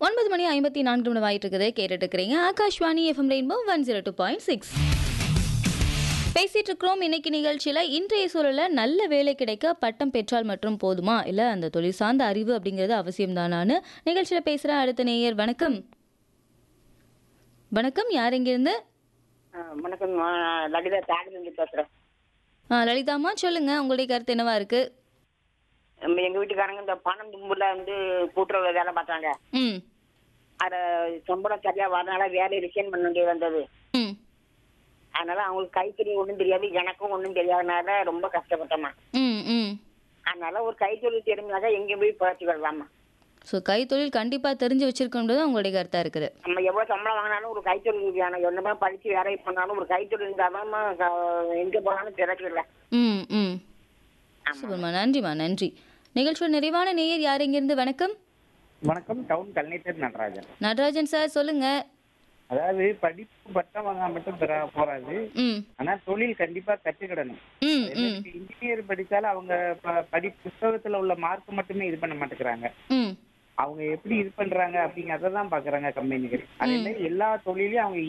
ஒன்பது மணி ஐம்பத்தி நான்கு நிமிடம் ஆயிட்டு இருக்குது கேட்டுட்டு இருக்கிறீங்க Akashvani FM rainbow one zero two point six பேசிட்டு இருக்கிறோம் இன்னைக்கு நிகழ்ச்சியில இன்றைய சூழல்ல நல்ல வேலை கிடைக்க பட்டம் பெற்றால் மற்றும் போதுமா இல்ல அந்த தொழில் சார்ந்த அறிவு அப்படிங்கிறது அவசியம் தானான்னு நிகழ்ச்சியில பேசுற அடுத்த நேயர் வணக்கம் வணக்கம் யார் இங்கிருந்து ஆ, வணக்கம் நான் லலிதா தாகிலிருந்து பேசுறேன் ஆ, லலிதாம்மா சொல்லுங்க உங்களுடைய கருத்து என்னவா இருக்கு நம்ம எங்க வீட்டுக்காரங்க இந்த பணம் தும்புல வந்து கூட்டுறவு வேலை பார்த்தாங்க ம் அத சம்பளம் சரியா வரனால வேலையை ரிசைன் பண்ண வேண்டியது வந்தது ம் அதனால அவங்களுக்கு கைத்தறி ஒண்ணும் தெரியாது எனக்கும் ஒண்ணும் தெரியாதனால ரொம்ப கஷ்டப்பட்டோமா ம் ம் அதனால ஒரு கைத்தொழில் தெரிஞ்சாக்க எங்கேயும் போய் பழச்சி கொள்ளலாமா ஸோ கைத்தொழில் கண்டிப்பா தெரிஞ்சு வச்சிருக்கோன்றது உங்களுடைய கருத்தா இருக்குது நம்ம எவ்வளவு சம்பளம் வாங்கினாலும் ஒரு கைத்தொழில் வேணும் என்னமா படிச்சு வேலைக்கு பண்ணாலும் ஒரு கைத்தொழில் இருந்தாதான் எங்க போனாலும் திறக்கல ம் ம் சூப்பர்மா நன்றிம்மா நன்றி நிகழ்ச்சியோட நிறைவான நேயர் யார் இங்கிருந்து வணக்கம் வணக்கம் டவுன் கல்நேட்டர் நடராஜன் நடராஜன் சார் சொல்லுங்க அதாவது படிப்பு பட்டம் வாங்க மட்டும் பெற போறாது ம் ஆனா தொழில் கண்டிப்பா கற்றுக்கிடணும் ம் ம் இன்ஜினியர் படிச்சாலும் அவங்க ப- படி புத்தகத்துல உள்ள மார்க் மட்டுமே இது பண்ண மாட்டேங்கிறாங்க ம் அவங்க எப்படி இது பண்றாங்க அப்படிங்கறத தான் பாக்குறாங்க கம்பெனிகள் அதே மாதிரி எல்லா தொழிலையும் அவங்க